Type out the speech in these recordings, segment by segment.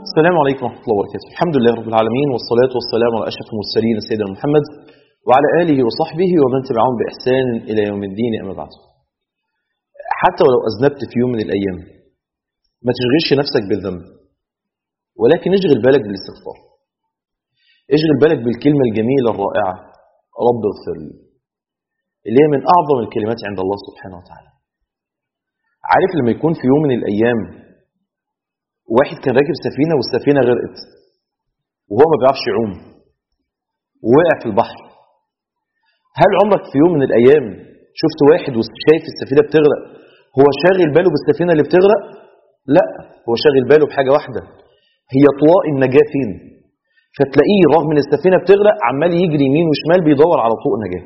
السلام عليكم ورحمة الله وبركاته الحمد لله رب العالمين والصلاة والسلام على أشرف المرسلين سيدنا محمد وعلى آله وصحبه ومن تبعهم بإحسان إلى يوم الدين أما بعد حتى ولو أذنبت في يوم من الأيام ما تشغلش نفسك بالذنب ولكن اشغل بالك بالاستغفار اشغل بالك بالكلمة الجميلة الرائعة رب اغفر لي اللي هي من أعظم الكلمات عند الله سبحانه وتعالى عارف لما يكون في يوم من الأيام واحد كان راكب سفينة والسفينة غرقت وهو ما بيعرفش يعوم ووقع في البحر هل عمرك في يوم من الأيام شفت واحد وشايف السفينة بتغرق هو شاغل باله بالسفينة اللي بتغرق لا هو شاغل باله بحاجة واحدة هي طواء النجاة فين فتلاقيه رغم ان السفينة بتغرق عمال يجري يمين وشمال بيدور على طوق نجاة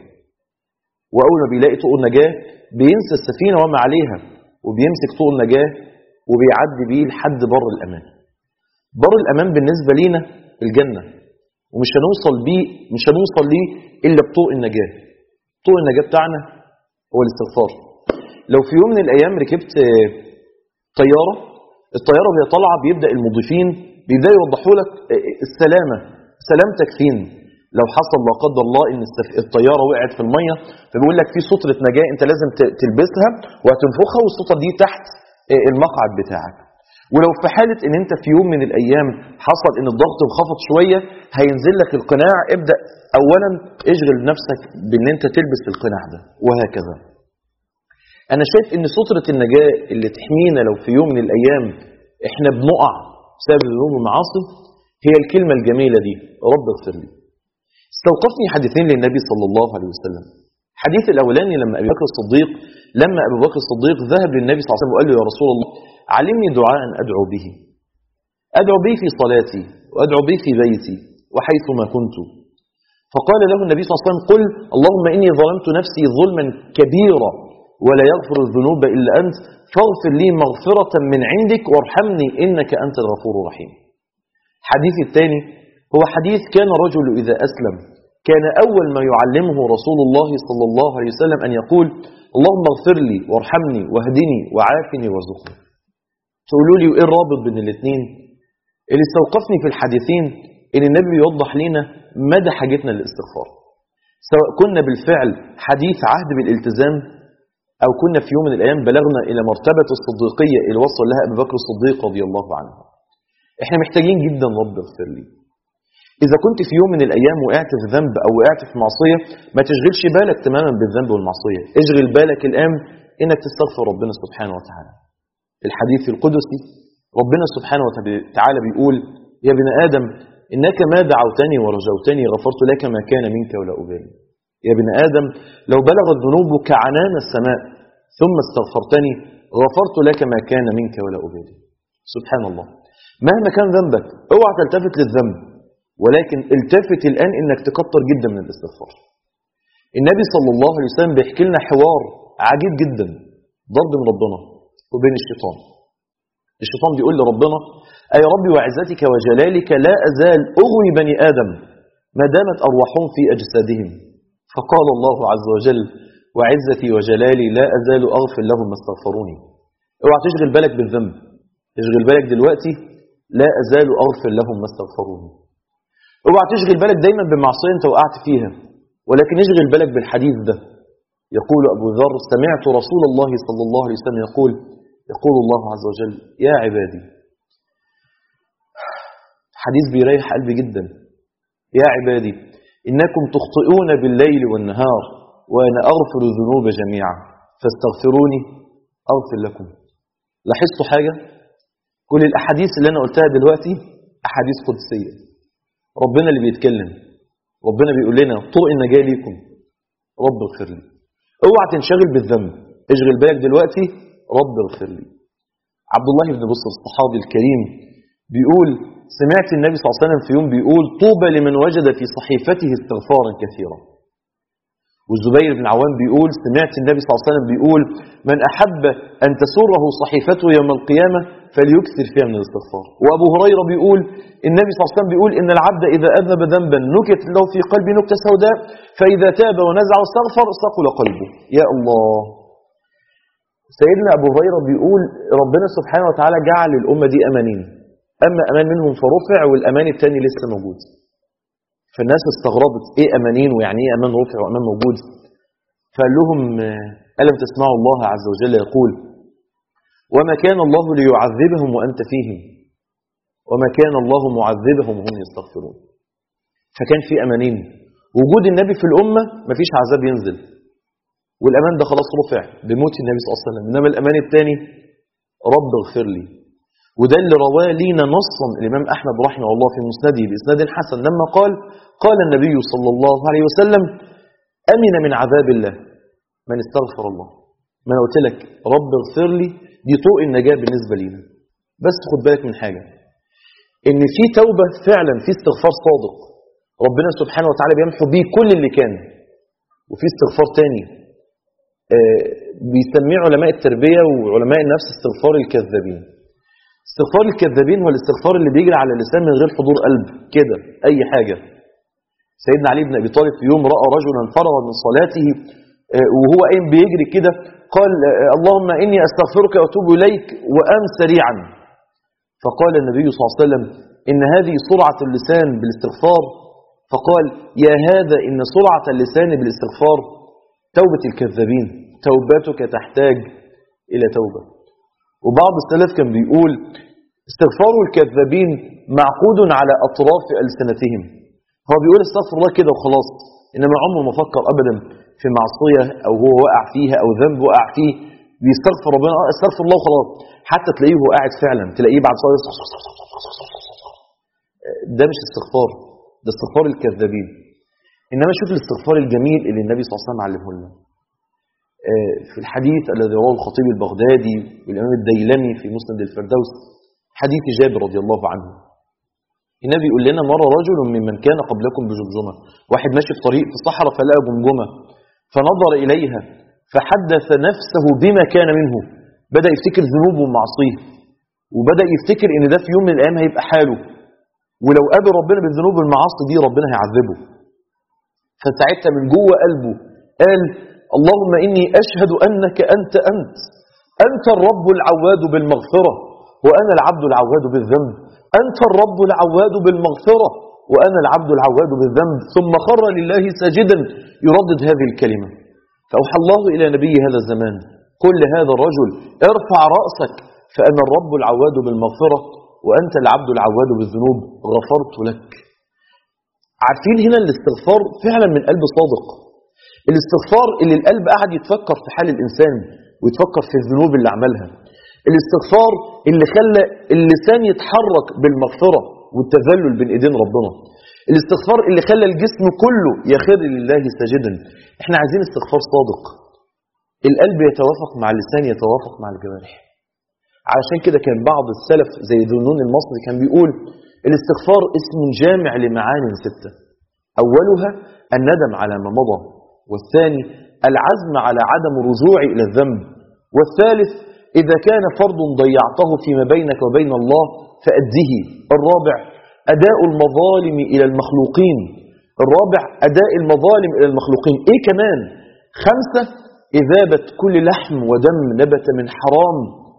وأول ما بيلاقي طوق النجاة بينسى السفينة وما عليها وبيمسك طوق النجاة وبيعدي بيه لحد بر الأمان بر الأمان بالنسبة لينا الجنة ومش هنوصل بيه مش هنوصل ليه إلا بطوق النجاة طوق النجاة بتاعنا هو الاستغفار لو في يوم من الأيام ركبت طيارة الطيارة وهي طالعة بيبدأ المضيفين بيبدأوا يوضحوا لك السلامة سلامتك فين لو حصل لا قدر الله ان الطياره وقعت في الميه فبيقول لك في ستره نجاه انت لازم تلبسها وهتنفخها والستره دي تحت المقعد بتاعك ولو في حالة ان انت في يوم من الايام حصل ان الضغط انخفض شوية هينزل لك القناع ابدأ اولا اشغل نفسك بان انت تلبس القناع ده وهكذا انا شايف ان سترة النجاة اللي تحمينا لو في يوم من الايام احنا بنقع بسبب الذنوب والمعاصي هي الكلمة الجميلة دي رب اغفر لي استوقفني حديثين للنبي صلى الله عليه وسلم الحديث الاولاني لما ابي بكر الصديق لما ابو بكر الصديق ذهب للنبي صلى الله عليه وسلم وقال له يا رسول الله علمني دعاء ادعو به ادعو به في صلاتي وادعو به في بيتي وحيثما كنت فقال له النبي صلى الله عليه وسلم قل اللهم اني ظلمت نفسي ظلما كبيرا ولا يغفر الذنوب الا انت فاغفر لي مغفرة من عندك وارحمني انك انت الغفور الرحيم الحديث الثاني هو حديث كان رجل اذا اسلم كان أول ما يعلمه رسول الله صلى الله عليه وسلم أن يقول اللهم اغفر لي وارحمني واهدني وعافني وارزقني تقولوا لي وإيه الرابط بين الاثنين اللي استوقفني في الحديثين إن النبي يوضح لنا مدى حاجتنا للاستغفار سواء كنا بالفعل حديث عهد بالالتزام أو كنا في يوم من الأيام بلغنا إلى مرتبة الصديقية اللي وصل لها أبو بكر الصديق رضي الله عنه احنا محتاجين جدا رب اغفر لي إذا كنت في يوم من الأيام وقعت في ذنب أو وقعت في معصية ما تشغلش بالك تماما بالذنب والمعصية اشغل بالك الآن إنك تستغفر ربنا سبحانه وتعالى الحديث القدسي ربنا سبحانه وتعالى بيقول يا ابن آدم إنك ما دعوتني ورجوتني غفرت لك ما كان منك ولا أبالي يا ابن آدم لو بلغت ذنوبك عنان السماء ثم استغفرتني غفرت لك ما كان منك ولا أبالي سبحان الله مهما كان ذنبك اوعى تلتفت للذنب ولكن التفت الآن إنك تكتر جدا من الاستغفار النبي صلى الله عليه وسلم بيحكي لنا حوار عجيب جدا ضرب من ربنا وبين الشيطان الشيطان بيقول لربنا أي ربي وعزتك وجلالك لا أزال أغوي بني آدم ما دامت أرواحهم في أجسادهم فقال الله عز وجل وعزتي وجلالي لا أزال أغفر لهم ما استغفروني اوعى تشغل بالك بالذنب اشغل بالك دلوقتي لا أزال أغفر لهم ما استغفروني اوعى تشغل بالك دايما بمعصيه انت وقعت فيها ولكن اشغل بالك بالحديث ده يقول ابو ذر سمعت رسول الله صلى الله عليه وسلم يقول يقول الله عز وجل يا عبادي حديث بيريح قلبي جدا يا عبادي انكم تخطئون بالليل والنهار وانا اغفر الذنوب جميعا فاستغفروني اغفر لكم لاحظتوا حاجه كل الاحاديث اللي انا قلتها دلوقتي احاديث قدسيه ربنا اللي بيتكلم ربنا بيقول لنا طرق النجاة ليكم رب اغفر لي اوعى تنشغل بالذنب اشغل بالك دلوقتي رب اغفر لي عبد الله بن بصر الصحابي الكريم بيقول سمعت النبي صلى الله عليه وسلم في يوم بيقول طوبى لمن وجد في صحيفته استغفارا كثيرا والزبير بن عوام بيقول سمعت النبي صلى الله عليه وسلم بيقول من أحب أن تسره صحيفته يوم القيامة فليكثر فيها من الاستغفار وأبو هريرة بيقول النبي صلى الله عليه وسلم بيقول إن العبد إذا أذنب ذنبا نكت له في قلبه نكتة سوداء فإذا تاب ونزع واستغفر ثقل قلبه يا الله سيدنا أبو هريرة بيقول ربنا سبحانه وتعالى جعل الأمة دي أمانين أما أمان منهم فرفع والأمان الثاني لسه موجود فالناس استغربت إيه أمانين ويعني إيه أمان رفع وأمان موجود فقال لهم ألم تسمعوا الله عز وجل يقول وما كان الله ليعذبهم وأنت فيهم وما كان الله معذبهم وهم يستغفرون فكان في أمانين وجود النبي في الأمة مفيش عذاب ينزل والأمان ده خلاص رفع بموت النبي صلى الله عليه وسلم إنما الأمان الثاني رب اغفر لي وده اللي رواه لينا نصا الإمام أحمد رحمه الله في مسنده بإسناد حسن لما قال قال النبي صلى الله عليه وسلم أمن من عذاب الله من استغفر الله ما أنا قلت لك رب اغفر لي دي طوق النجاة بالنسبة لينا بس خد بالك من حاجة إن في توبة فعلا في استغفار صادق ربنا سبحانه وتعالى بيمحو بيه كل اللي كان وفي استغفار تاني آه بيسميه علماء التربية وعلماء النفس استغفار الكذابين استغفار الكذابين هو الاستغفار اللي بيجري على اللسان من غير حضور قلب كده أي حاجة سيدنا علي بن أبي طالب في يوم رأى رجلا فرغ من صلاته آه وهو قايم بيجري كده قال آه اللهم إني أستغفرك وأتوب إليك وأم سريعا فقال النبي صلى الله عليه وسلم إن هذه سرعة اللسان بالاستغفار فقال يا هذا إن سرعة اللسان بالاستغفار توبة الكذابين توبتك تحتاج إلى توبة وبعض السلف كان بيقول استغفار الكذابين معقود على أطراف ألسنتهم هو بيقول استغفر الله كده وخلاص إنما عمره ما فكر أبدا في معصية أو هو وقع فيها أو ذنب وقع فيه بيستغفر ربنا استغفر الله وخلاص حتى تلاقيه هو قاعد فعلا تلاقيه بعد صلاة ده مش استغفار ده استغفار الكذابين إنما شوف الاستغفار الجميل اللي النبي صلى الله عليه وسلم علمه لنا في الحديث الذي رواه الخطيب البغدادي والإمام الديلمي في مسند الفردوس حديث جابر رضي الله عنه النبي يقول لنا مرة رجل ممن كان قبلكم بجمجمة واحد ماشي في طريق في الصحراء فلقى جمجمة فنظر إليها فحدث نفسه بما كان منه بدأ يفتكر ذنوبه ومعصيه وبدأ يفتكر ان ده في يوم من الأيام هيبقى حاله ولو قابل ربنا بالذنوب والمعاصي دي ربنا هيعذبه فساعتها من جوه قلبه قال اللهم إني أشهد أنك أنت أنت أنت الرب العواد بالمغفرة وأنا العبد العواد بالذنب أنت الرب العواد بالمغفرة وأنا العبد العواد بالذنب ثم خر لله ساجدا يردد هذه الكلمة فأوحى الله إلى نبي هذا الزمان قل لهذا الرجل ارفع رأسك فأنا الرب العواد بالمغفرة وأنت العبد العواد بالذنوب غفرت لك عارفين هنا الاستغفار فعلا من قلب صادق الاستغفار اللي القلب قاعد يتفكر في حال الإنسان ويتفكر في الذنوب اللي عملها الاستغفار اللي خلى اللسان يتحرك بالمغفرة والتذلل بين ايدين ربنا الاستغفار اللي خلى الجسم كله يخر لله ساجدا احنا عايزين استغفار صادق القلب يتوافق مع اللسان يتوافق مع الجوارح علشان كده كان بعض السلف زي ذنون المصري كان بيقول الاستغفار اسم جامع لمعان ستة أولها الندم على ما مضى والثاني العزم على عدم الرجوع إلى الذنب والثالث إذا كان فرض ضيعته فيما بينك وبين الله فأده الرابع أداء المظالم إلى المخلوقين الرابع أداء المظالم إلى المخلوقين إيه كمان خمسة إذابة كل لحم ودم نبت من حرام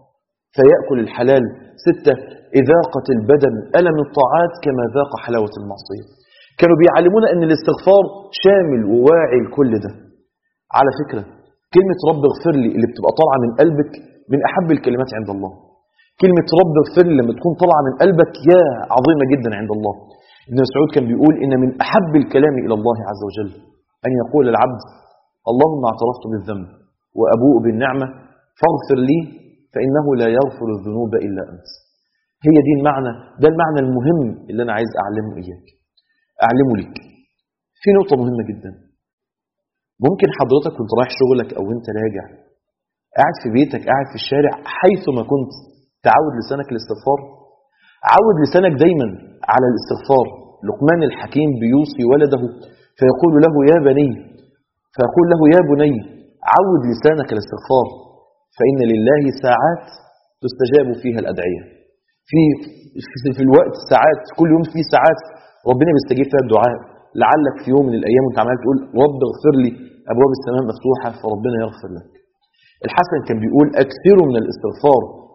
فيأكل الحلال ستة إذاقة البدن ألم الطاعات كما ذاق حلاوة المعصية كانوا بيعلمونا أن الاستغفار شامل وواعي لكل ده على فكرة كلمة رب اغفر لي اللي بتبقى طالعة من قلبك من أحب الكلمات عند الله كلمة رب اغفر لي لما تكون طالعة من قلبك يا عظيمة جدا عند الله ابن مسعود كان بيقول إن من أحب الكلام إلى الله عز وجل أن يقول العبد اللهم اعترفت بالذنب وأبوء بالنعمة فاغفر لي فإنه لا يغفر الذنوب إلا أنت هي دي المعنى ده المعنى المهم اللي أنا عايز أعلمه إياك أعلمه لك في نقطة مهمة جدا ممكن حضرتك كنت رايح شغلك أو أنت راجع قاعد في بيتك قاعد في الشارع حيثما كنت تعود لسانك الاستغفار عود لسانك دايما على الاستغفار لقمان الحكيم بيوصي ولده فيقول له يا بني فيقول له يا بني عود لسانك الاستغفار فإن لله ساعات تستجاب فيها الأدعية في في الوقت ساعات كل يوم في ساعات ربنا بيستجيب فيها الدعاء لعلك في يوم من الأيام وانت عمال تقول رب اغفر لي أبواب السماء مفتوحة فربنا يغفر لك الحسن كان بيقول أكثروا من الاستغفار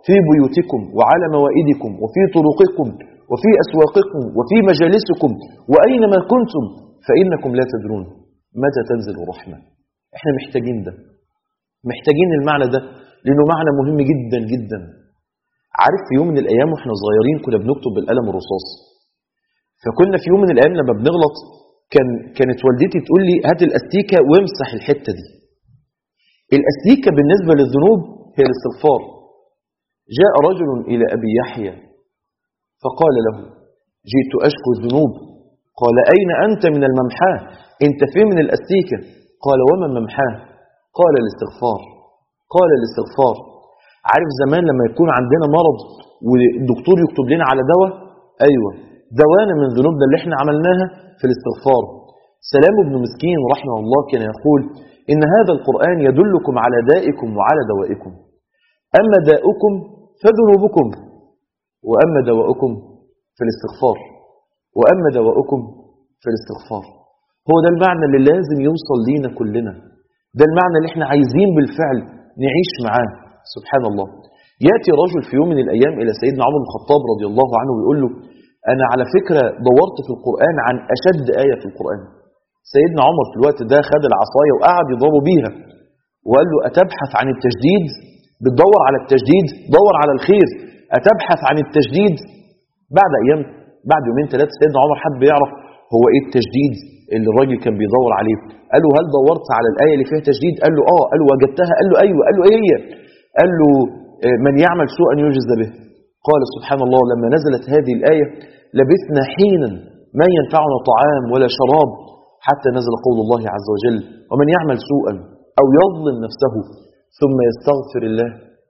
في بيوتكم وعلى موائدكم وفي طرقكم وفي أسواقكم وفي مجالسكم وأينما كنتم فإنكم لا تدرون متى تنزل الرحمة احنا محتاجين ده محتاجين المعنى ده لأنه معنى مهم جدا جدا عارف في يوم من الأيام واحنا صغيرين كنا بنكتب بالقلم الرصاص فكنا في يوم من الأيام لما بنغلط كان كانت والدتي تقول لي هات الأستيكة وامسح الحتة دي الأستيكة بالنسبة للذنوب هي الاستغفار جاء رجل إلى أبي يحيى فقال له جئت أشكو الذنوب قال أين أنت من الممحاه أنت فين من الأستيكة قال وما الممحاه قال الاستغفار قال الاستغفار عارف زمان لما يكون عندنا مرض والدكتور يكتب لنا على دواء أيوة دوانا من ذنوبنا اللي احنا عملناها في الاستغفار سلام بن مسكين رحمه الله كان يقول إن هذا القرآن يدلكم على دائكم وعلى دوائكم أما داؤكم فذنوبكم وأما دواؤكم في الاستغفار وأما دواؤكم في الاستغفار هو ده المعنى اللي لازم يوصل لينا كلنا ده المعنى اللي احنا عايزين بالفعل نعيش معاه سبحان الله يأتي رجل في يوم من الأيام إلى سيدنا عمر بن الخطاب رضي الله عنه ويقول له أنا على فكرة دورت في القرآن عن أشد آية في القرآن سيدنا عمر في الوقت ده خد العصاية وقعد يضربه بيها وقال له أتبحث عن التجديد بتدور على التجديد دور على الخير أتبحث عن التجديد بعد أيام بعد يومين ثلاثة سيدنا عمر حب يعرف هو إيه التجديد اللي الراجل كان بيدور عليه قال له هل دورت على الآية اللي فيها تجديد قال له آه قال له وجدتها قال له أيوة قال له إيه هي قال له من يعمل سوءا يجزى به قال سبحان الله لما نزلت هذه الآية لبثنا حينا ما ينفعنا طعام ولا شراب حتى نزل قول الله عز وجل ومن يعمل سوءا أو يظلم نفسه ثم يستغفر الله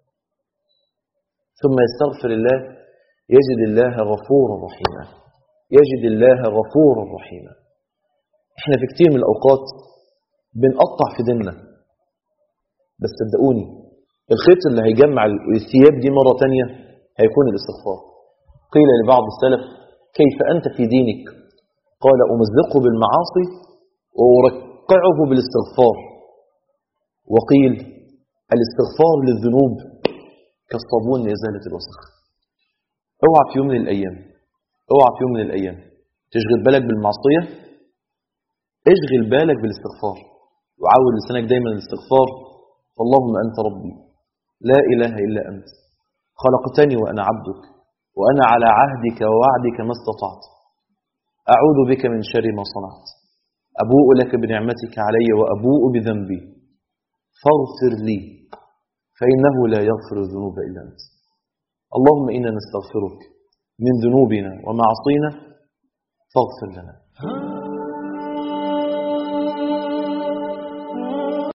ثم يستغفر الله يجد الله غفورا رحيما يجد الله غفورا رحيما احنا في كتير من الأوقات بنقطع في ديننا بس صدقوني الخيط اللي هيجمع الثياب دي مرة تانية هيكون الاستغفار قيل لبعض السلف كيف أنت في دينك قال أمزقه بالمعاصي وأرقعه بالاستغفار وقيل الاستغفار للذنوب كالصابون لإزالة الوسخ اوعى في يوم من الأيام اوعى في يوم من الأيام تشغل بالك بالمعصية اشغل بالك بالاستغفار وعود لسانك دايما الاستغفار اللهم أنت ربي لا إله إلا أنت خلقتني وأنا عبدك وأنا على عهدك ووعدك ما استطعت أعوذ بك من شر ما صنعت أبوء لك بنعمتك علي وأبوء بذنبي فاغفر لي فإنه لا يغفر الذنوب إلا أنت اللهم إنا نستغفرك من ذنوبنا ومعصينا فاغفر لنا